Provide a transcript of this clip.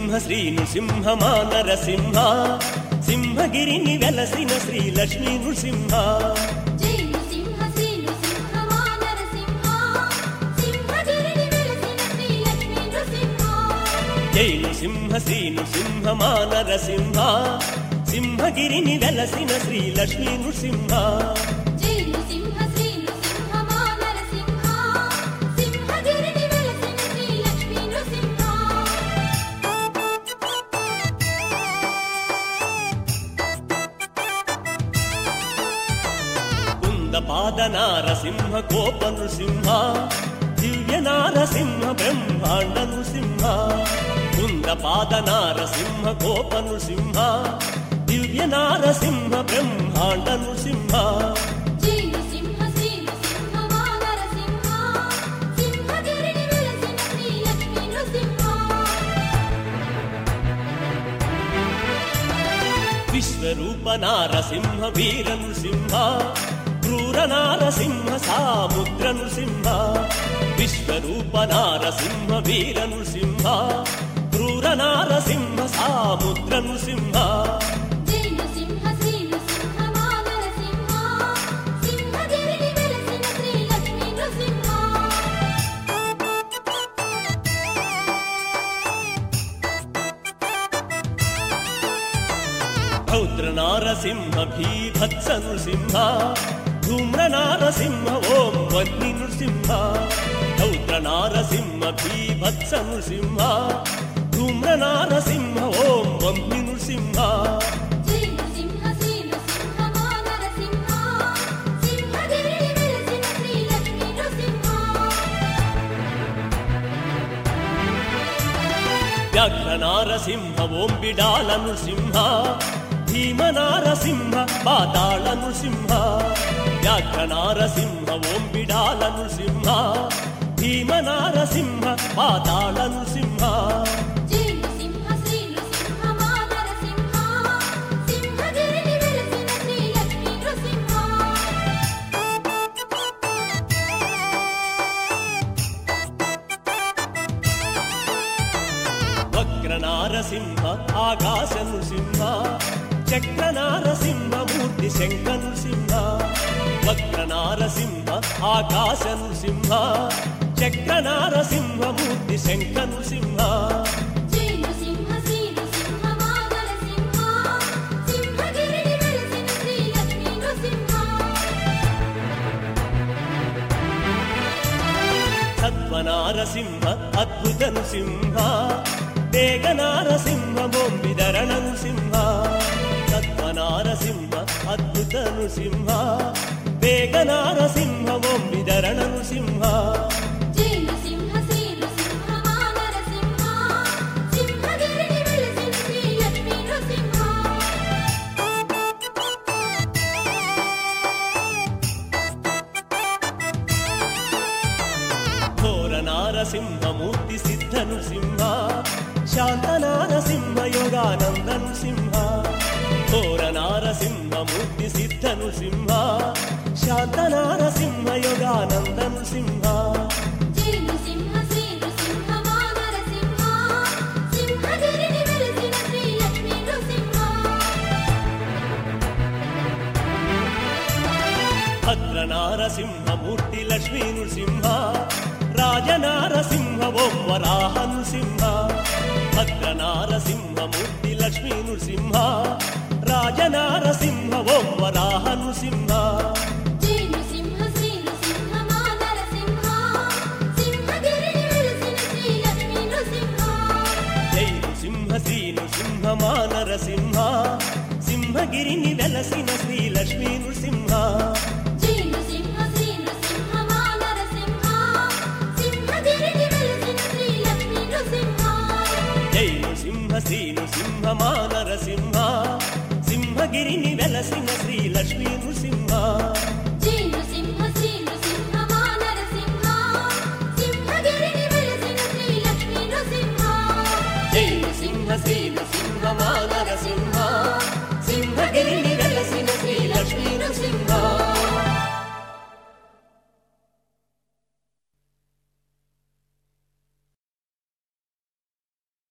సింహ శ్రీ నృసింహ మా నరసింహ సింహగిరిని వెలసిన శ్రీ లక్ష్మీ నృసింహ జై నృసింహ శ్రీ నృసింహ మా నరసింహ సింహగిరిని వెలసిన శ్రీ లక్ష్మీ నృసింహ జై నృసింహ శ్రీ నృసింహ మా నరసింహ సింహగిరిని వెలసిన శ్రీ లక్ష్మీ నృసింహ జై నృసింహ శ్రీ నృసింహ మా నరసింహ సింహగిరిని వెలసిన శ్రీ లక్ష్మీ నృసింహ కుంద పాద నారసింహ కోప నృసింహ దివ్య నారసింహ బ్రహ్మాండ నృసింహ కుంద పాద నారసింహ కోప నృసింహ దివ్య నారసింహ బ్రహ్మాండ నృసింహ జై నృసింహ శ్రీ నృసింహ మా నరసింహ సింహగిరిని వెలసిన శ్రీ లక్ష్మీ నృసింహ విశ్వరూప నారసింహ వీర నృసింహ క్రూర నారసింహ సాముద్ర నృసింహ విశ్వరూప నారసింహ వీర నృసింహ క్రూర నారసింహ సాముద్ర నృసింహ జై నృసింహ శ్రీ నృసింహ మా నరసింహ సింహగిరిని వెలసిన శ్రీ లక్ష్మీ నృసింహ రౌద్ర నారసింహ భీభత్స నృసింహ ధూమ్ర నారసింహ ఓం వల్లి నృసింహ రౌద్ర నారసింహ భీభత్స నృసింహ ధూమ్ర నారసింహ ఓం వల్లి నృసింహ జై నృసింహ శ్రీ నృసింహ మా నరసింహ సింహగిరిని వెలసిన శ్రీ లక్ష్మీ నృసింహ వ్యాఘ్ర నారసింహ ఓం బిడాల నృసింహ భీమ నారసింహ పాతాళ నృసింహ వ్యాఘ్ర నారసింహ ఓం బిడాల నృసింహ భీమ నారసింహ పాతాళ నృసింహ జై నృసింహ శ్రీ నృసింహ మా నరసింహ సింహగిరిని వెలసిన శ్రీ లక్ష్మీ నృసింహ వక్ర నారసింహ ఆకాశ నృసింహ చక్ర నారసింహ మూర్తి శంఖ నృసింహ వక్ర నారసింహ ఆకాశ నృసింహ చక్ర నారసింహ మూర్తి శంఖ నృసింహ జై నృసింహ శ్రీ నృసింహ మా నరసింహ సింహగిరిని వెలసిన శ్రీ లక్ష్మీ నృసింహ సత్వనారసింహ అద్భుత నృసింహ వేగ నారసింహ బొంబిధరణ నృసింహ సత్వనారసింహ అద్భుత నృసింహ వేగ నారసింహ బొంబిధరణ నృసింహ జై నృసింహ శ్రీ నృసింహ మా నరసింహ సింహగిరిని వెలసిన శ్రీ లక్ష్మీ నృసింహ ఘోర నారసింహమూర్తి సిద్ధ నృసింహ శాంత నారసింహ యోగానంద నృసింహ ఘోర నారసింహమూర్తి సిద్ధ నృసింహ శాంత నారసింహ యోగానంద నృసింహ జై నృసింహ శ్రీ నృసింహ మా నరసింహ సింహగిరిని వెలసిన శ్రీ లక్ష్మీ నృసింహ భద్ర నారసింహమూర్తి లక్ష్మీ నృసింహ రాజ నారసింహ ఓం వరాహ నృసింహ భద్ర నారసింహమూర్తి లక్ష్మీ నృసింహ రాజ నారసింహ ఓం వరాహ నృసింహ జై నృసింహ శ్రీ నృసింహ మా నరసింహ సింహగిరిని వెలసిన శ్రీ లక్ష్మీ నృసింహ జై నృసింహ శ్రీ నృసింహ మా నరసింహ సింహగిరిని వెలసిన శ్రీ లక్ష్మీ నృసింహ జై నృసింహ శ్రీ నృసింహ మా నరసింహ సింహగిరిని వెలసిన శ్రీ లక్ష్మీ నృసింహ జై నృసింహ శ్రీ నృసింహ మా నరసింహ సింహగిరిని వెలసిన శ్రీ లక్ష్మీ